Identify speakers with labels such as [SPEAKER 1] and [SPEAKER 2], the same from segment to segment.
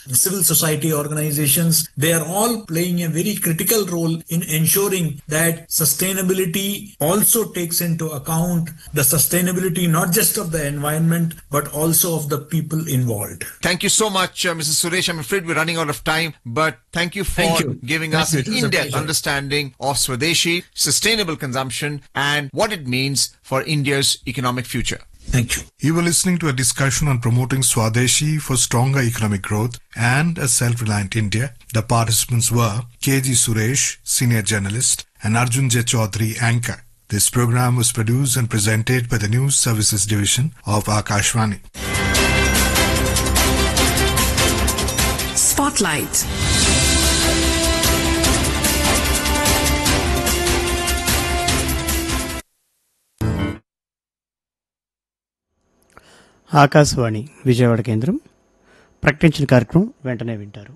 [SPEAKER 1] civil society organizations, they are all playing a very critical role in ensuring that sustainability also takes into account the sustainability not just of the environment but also of the people involved.
[SPEAKER 2] Thank you so much, uh, Mrs. Suresh. I'm afraid we're running out of time, but thank you for
[SPEAKER 1] Thank you.
[SPEAKER 2] giving
[SPEAKER 1] Thank
[SPEAKER 2] us
[SPEAKER 1] you.
[SPEAKER 2] an
[SPEAKER 1] It was a
[SPEAKER 2] in-depth
[SPEAKER 1] pleasure.
[SPEAKER 2] understanding of Swadeshi, sustainable consumption, and what it means for India's economic future.
[SPEAKER 1] Thank you.
[SPEAKER 3] You were listening to a discussion on promoting Swadeshi for stronger economic growth and a self-reliant India. The participants were KG Suresh, senior journalist, and Arjun J. Chaudhary, anchor. This program was produced and presented by the News Services Division of Akashvani.
[SPEAKER 4] Spotlight.
[SPEAKER 5] Akashvani Vijayawada కేంద్రం ప్రకటించిన కార్యక్రమం వెంటనే వింటారు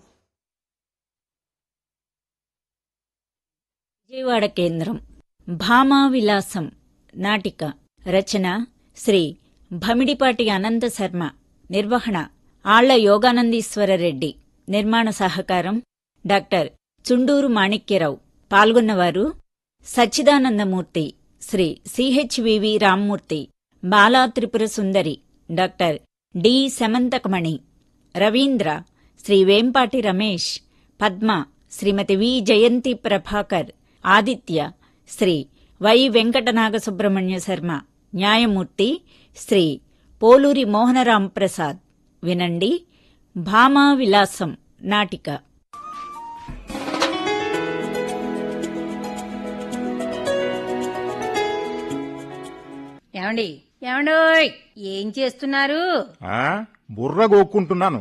[SPEAKER 6] విజయవాడ కేంద్రం భామా విలాసం నాటిక రచన శ్రీ భమిడిపాటి అనంత శర్మ నిర్వహణ ఆళ్ల యోగానందీశ్వర రెడ్డి నిర్మాణ సహకారం డాక్టర్ చుండూరు మాణిక్యరావు పాల్గొన్నవారు Sachchidanandamurthy Shri CHVV Rammurthy Bala Tripura Sundari doctor D Shamantakamani Ravindra Shri Vempati Ramesh Padma Shrimati V Jayanti Prabhakar Aditya Shri Y Venkatanaga Subrahmanya Sarma న్యాయమూర్తి శ్రీ పోలూరి మోహనరాం ప్రసాద్ వినండి భామా విలాసం నాటిక
[SPEAKER 7] ఏమండి ఏమండోయ్ ఏం చేస్తున్నారు
[SPEAKER 8] ఆ బుర్ర గోక్కుంటున్నాను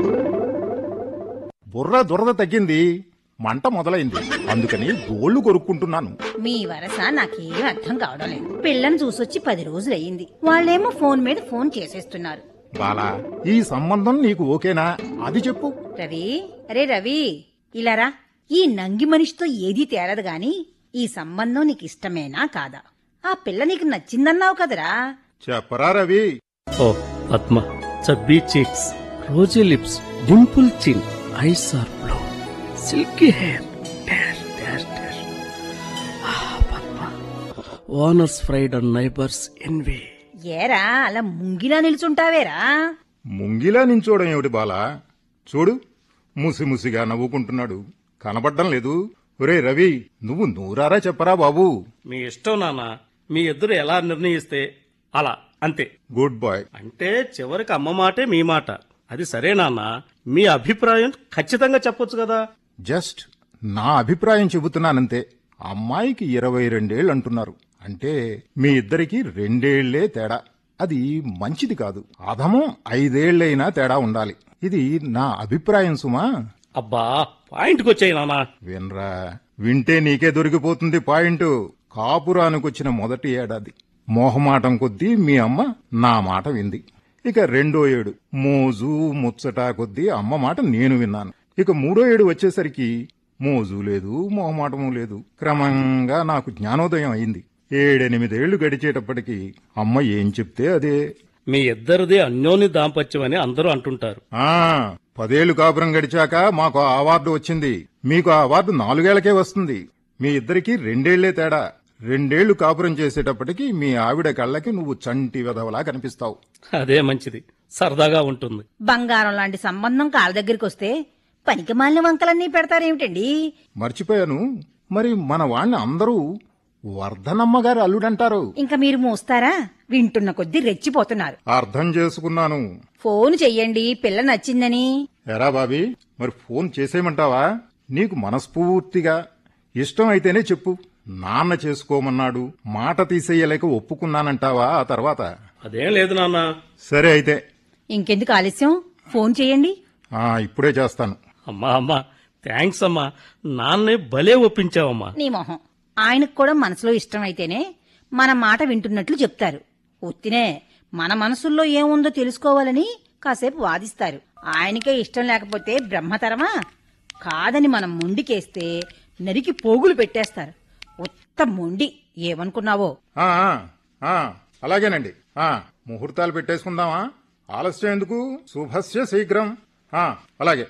[SPEAKER 8] బుర్ర దురద తగ్గింది మంట మొదలైంది అందుకని గోళ్లు కొరుక్కుంటున్నాను
[SPEAKER 7] మీ వరస నాకేం అర్థం కావడం లేదు పిల్లని చూసొచ్చి పది రోజులయ్యింది వాళ్ళేమో ఫోన్ మీద ఫోన్ చేసేస్తున్నారు
[SPEAKER 8] బాలా ఈ సంబంధం నీకు ఓకేనా అది చెప్పు
[SPEAKER 7] రవి అరే రవి ఇలారా ఈ నంగి మనిషితో ఏదీ తేలదు గాని ఈ సంబంధం నీకు ఇష్టమేనా కాదా ఆ పిల్ల నీకు నచ్చిందన్నావు కదరా
[SPEAKER 8] చెప్పరా Ravi
[SPEAKER 9] oh Padma chubby cheeks rosy lips dimple chin eyes are blue silky hair dash dash dash Padma owners pride and neighbours envy
[SPEAKER 7] ఏరా అలా ముంగిలా నిల్చుంటావేరా
[SPEAKER 8] ముంగిలా నించోడం ఏమిటి బాలా చూడు ముసిముసిగా నవ్వుకుంటున్నాడు కనబడ్డం లేదు ఒరే రవి నువ్వు నూరారా చెప్పరా బాబు
[SPEAKER 9] మీ ఇష్టం నాన్న మీ ఇద్దరు ఎలా నిర్ణయిస్తే అలా అంతే
[SPEAKER 8] గుడ్ బాయ్
[SPEAKER 9] అంటే చివరికి అమ్మ మాటే మీ మాట అది సరే నాన్న మీ అభిప్రాయం ఖచ్చితంగా చెప్పొచ్చు కదా
[SPEAKER 8] జస్ట్ నా అభిప్రాయం చెబుతున్నానంతే అమ్మాయికి ఇరవై రెండేళ్ళు అంటున్నారు అంటే మీ ఇద్దరికి రెండేళ్లే తేడా అది మంచిది కాదు అధమం ఐదేళ్లైనా తేడా ఉండాలి ఇది నా అభిప్రాయం సుమా
[SPEAKER 9] అబ్బా పాయింట్కి వచ్చాయి నాన్న
[SPEAKER 8] వినరా వింటే నీకే దొరికిపోతుంది పాయింట్ కాపురానికొచ్చిన మొదటి ఏడాది మోహమాటం కొద్దీ మీ అమ్మ నా మాట వింది ఇక రెండో ఏడు మోజు ముచ్చట కొద్దీ అమ్మ మాట నేను విన్నాను ఇక మూడో ఏడు వచ్చేసరికి మోజు లేదు మోహమాటము లేదు క్రమంగా నాకు జ్ఞానోదయం అయింది ఏడెనిమిదేళ్లు గడిచేటప్పటికి అమ్మ ఏం చెప్తే అదే
[SPEAKER 9] మీ ఇద్దరిది అన్యోన్య దాంపత్యం అని అందరూ అంటుంటారు
[SPEAKER 8] ఆ పదేళ్లు కాపురం గడిచాక మాకు ఆ అవార్డు వచ్చింది మీకు ఆ అవార్డు నాలుగేళ్లకే వస్తుంది మీ ఇద్దరికి రెండేళ్లే తేడా రెండేళ్లు కాపురం చేసేటప్పటికి మీ ఆవిడ కళ్ళకి నువ్వు చంటి వెధవలా కనిపిస్తావు
[SPEAKER 9] అదే మంచిది సరదాగా ఉంటుంది
[SPEAKER 7] బంగారం లాంటి సంబంధం కాళ్ళ దగ్గరికి వస్తే పనికి మాలిన వంకలన్నీ పెడతారేమిటండి
[SPEAKER 8] మర్చిపోయాను మరి మన వాణ్ణి అందరూ వర్ధనమ్మ గారు అల్లుడంటారు
[SPEAKER 7] ఇంకా మీరు మోస్తారా వింటున్న కొద్దీ రెచ్చిపోతున్నారు
[SPEAKER 8] అర్థం చేసుకున్నాను
[SPEAKER 7] ఫోన్ చెయ్యండి పిల్ల నచ్చిందని
[SPEAKER 8] ఎరా బాబీ మరి ఫోన్ చేసేయమంటావా నీకు మనస్ఫూర్తిగా ఇష్టం అయితేనే చెప్పు నాన్న చేసుకోమన్నాడు మాట తీసేయలేక ఒప్పుకున్నానంటావా ఆ తర్వాత
[SPEAKER 9] అదేం లేదు నాన్న
[SPEAKER 8] సరే అయితే
[SPEAKER 7] ఇంకెందుకు ఆలస్యం ఫోన్ చెయ్యండి
[SPEAKER 8] ఆ ఇప్పుడే చేస్తాను
[SPEAKER 9] అమ్మా అమ్మా థ్యాంక్స్ అమ్మా నాన్నే భలే ఒప్పించావమ్మా
[SPEAKER 7] నీ మొహం ఆయనకు కూడా మనసులో ఇష్టమైతేనే మన మాట వింటున్నట్లు చెప్తారు ఉత్తినే మన మనసుల్లో ఏముందో తెలుసుకోవాలని కాసేపు వాదిస్తారు ఆయనకే ఇష్టం లేకపోతే బ్రహ్మతరమా కాదని మనం మొండికేస్తే నరికి పోగులు పెట్టేస్తారు ఉత్త మొండి ఏమనుకున్నావో
[SPEAKER 8] ఆ, ఆ, ఆ, అలాగేనండి ఆ ముహూర్తాలు పెట్టేసుకుందామా ఆలస్యం ఎందుకు శుభస్య శీఘ్రం ఆ, అలాగే